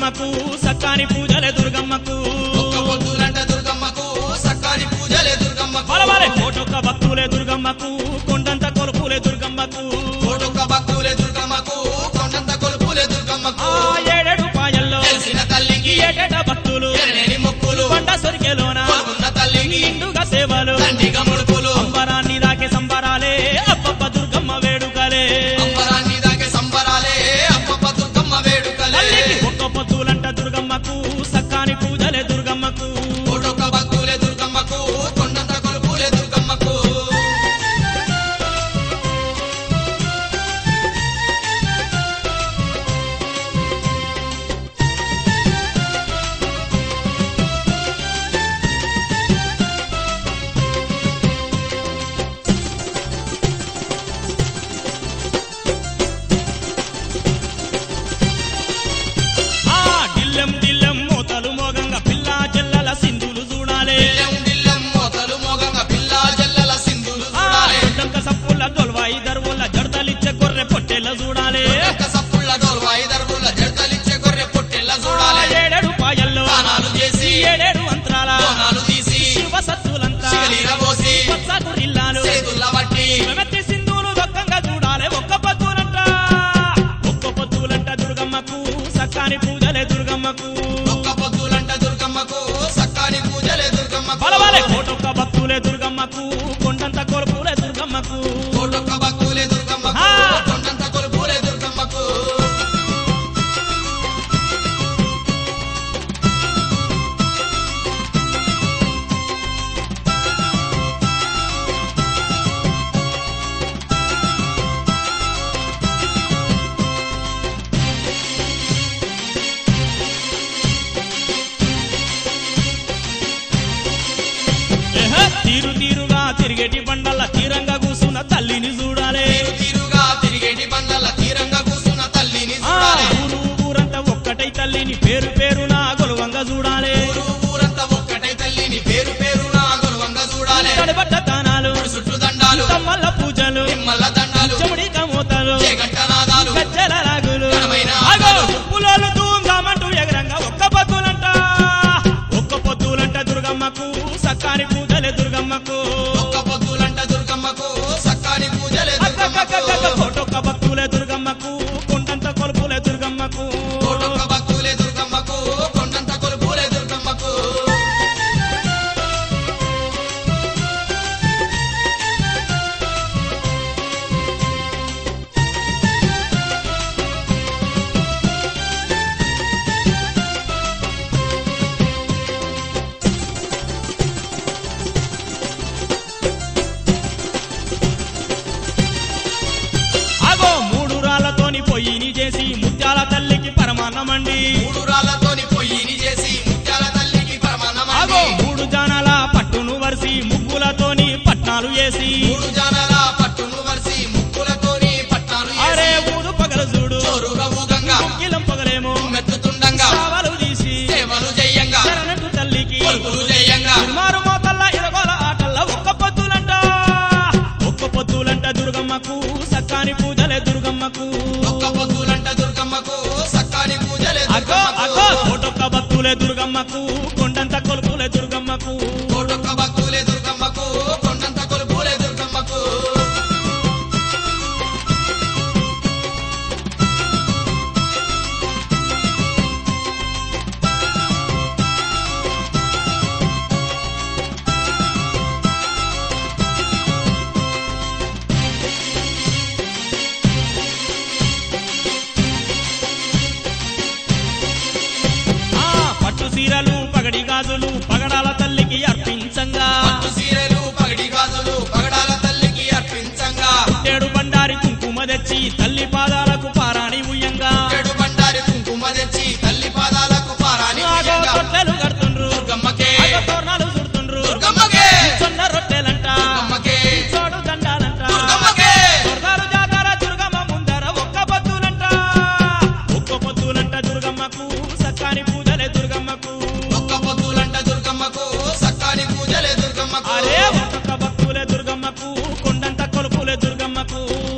దుర్గమ్మకు సక్కాని పూజలే దుర్గమ్మకు ఒక్క పొద్దులంట దుర్గమ్మకు సక్కాని పూజలే దుర్గమ్మకు బలబలే కోటొక్క భక్తులే దుర్గమ్మకు కొండంత కొలుపులే దుర్గమ్మకు కోటొక్క భక్తులే దుర్గమ్మకు కొండంత కొలుపులే దుర్గమ్మకు ఆ ఏడేడు పాయల్లో తెలిసిన తల్లికి ఏటేట భక్తులు ఎరనేని మొక్కులు కొండ సొరికెలోన కొలుకున్న తల్లికి నిండుగా సేవలు దండిగా ముడుపులు అంబరాన్ని దాకే సంబరాలే అబ్బబ్బ దుర్గమ్మ వేడుకలే అంబరాన్ని దాకే సంబరాలే అప్పప్ప దుర్గమ్మ వేడుకలే తల్లికి ఒక్క పొద్దులంట దుర్గమ్మకు సక్కాని పూజలే దుర్గమ్మకు కోటొక్క భక్తులే దుర్గమ్మకు కొండంత కొలుపులే దుర్గమ్మకు ఆ దిల్లెం దిల్లెం మోతలు మోగంగా పిల్ల జల్లల సింధులు చూడాలే దిల్లెం దిల్లెం మోతలు మోగంగా పిల్ల జల్లల సింధులు ఆ చూడాలే దొడ్డంక సప్పుల దొల్వాయి దరువుల జడతలిచ్చే గొర్రె పొట్టెల చూడాలే ఒక్క సప్పుళ్ళ దోర్వాయి దర్బుల జడతలిచ్చే గొర్రె పొట్టెల్ల ఆ చూడాలే ఏడేడు పాయల్లో దానాలు చేసి ఏడేడు అంతరాల బోనాలు తీసి శివ సత్తులంతా శివలీల పోసి పచ్చకు ఇల్లాలు చేతుల్ల బట్టి మెమెత్తి సింధులు దొక్కంగా చూడాలే ఒక్క పొద్దులంట ఒక్క పొద్దులంట దుర్గమ్మకు సక్కాని పూజలే దుర్గమ్మకు ఒక్క పొద్దులంట దుర్గమ్మకు సక్కాని పూజలే దుర్గమ్మకు బలబలే కోటొక్క భక్తులే దుర్గమ్మకు కొండంత కొలుపులే దుర్గమ్మకు కోటొక్క భక్తులే దుర్గమ్మకు ఆ. కొండంత కొలుపులే దుర్గమ్మకు ఏహ, తీరు తీరుగా తిరిగేటి బండల తీరంగా కూసున్న తల్లిని చూడాలే తీరు తీరుగా తిరిగేటి బండల తీరంగా కూసున్న తల్లిని ఆ, చూడాలే ఊరు ఊరంతా ఒక్కటై తల్లిని పేరు పేరున గొలవంగా చూడాలే ఊరు ఊరంతా ఒక్కటై తల్లిని పేరు పేరున గొలవంగా చూడాలే తడబడ్డ తానాలు చుట్టూ దండాలు తమ్మల్ల పూజలు నిమ్మల దండాలు చెమడి కమోతలు చేగట్టనాదాలు గజ్జల రాగులు ఘనమైన ఆగో, ఆటలు. పులోలు ధూమ్ధామంటూ ఎగరంగా ఒక్క పొద్దులంట ఒక్క పొద్దులంట దుర్గమ్మకు సక్కాని పూజలే దుర్గమ్మకు ఒక్క పొద్దులంట దుర్గమ్మకు సక్కాని పూజలే అక్కక్కక్కక్క దుర్గమ్మకు కోటొక్క భక్తులే దుర్గమ్మకు కొండంత కొలుపులే దుర్గమ్మకు కోటొక్క భక్తులే దుర్గమ్మకు కొండంత కొలుపులే దుర్గమ్మకు ఆగో మూడు రాళ్లతోని పొయ్యిని చేసి ముత్యాల తల్లికి పరమాన్నమండి మూడు రాళ్లతోని పొయ్యిని చేసి ముత్యాల తల్లికి ఆగో పరమాన్నమండి మూడు జానాల పట్టును వరిసి ముగ్గులతోని పట్నాలు వేసి మూడు జానాల పట్టును వరిసి ముక్కులతోని పట్టాలు అరే వేసి ఊరు పగల చూడు చోరుగా ఊగంగా కిలం పగలేమో మెత్తుతుండంగా సావలు తీసి సేవలు చెయ్యంగా శరణటు తల్లికి కొలుపులు చెయ్యంగా మారు మోతల్ల ఇరగోల ఆటల్ల ఒక్క పొద్దులంట ఒక్క పొద్దులంట దుర్గమ్మకు సక్కాని పూజలే దుర్గమ్మకు ఒక్క పొద్దులంట దుర్గమ్మకు సక్కాని పూజలే అగ్గో అగ్గో దుర్గమ్మకు కోటొక్క భక్తులే దుర్గమ్మకు కొండంత కొలుపులే దుర్గమ్మకు కోటొక్క భక్తులే దుర్గమ్మకు కొండంత కొలుపులే దుర్గమ్మకు ఆ పట్టు సీరలు పగడి గాజులు పగడాల తల్లికి అర్పించంగా పట్టు సీరెలు పగడి గాజులు పగడాల తల్లికి అర్పించంగా ఏడు బండారి కుంకుమ తెచ్చి తల్లి పాదాలకు పారాణి ఉయ్యంగా చెడు బండారి కుంకుమ తెచ్చి తల్లి పాదాలకు పారాని ఆగో ఉయ్యంగా. తొట్టెలు కడుతుండ్రు దుర్గమ్మకే ఆగో తోరణాలు చుడుతుండ్రు దుర్గమ్మకే సొన్న రొట్టెలంట దుర్గమ్మకే చోడు దండాలంట దుర్గమ్మకే స్వర్గాలు జాతర దుర్గమ్మ ముందర ఒక్క పొద్దులంట ఒక్క పొద్దులంట దుర్గమ్మకు సక్కాని పూజలే దుర్గమ్మకు ఒక్క పొద్దులంట దుర్గమ్మకు సక్కాని పూజలే దుర్గమ్మకు అరే ఒక్కొక్క భక్తులే దుర్గమ్మకు కొండంత కొలుపులే దుర్గమ్మకు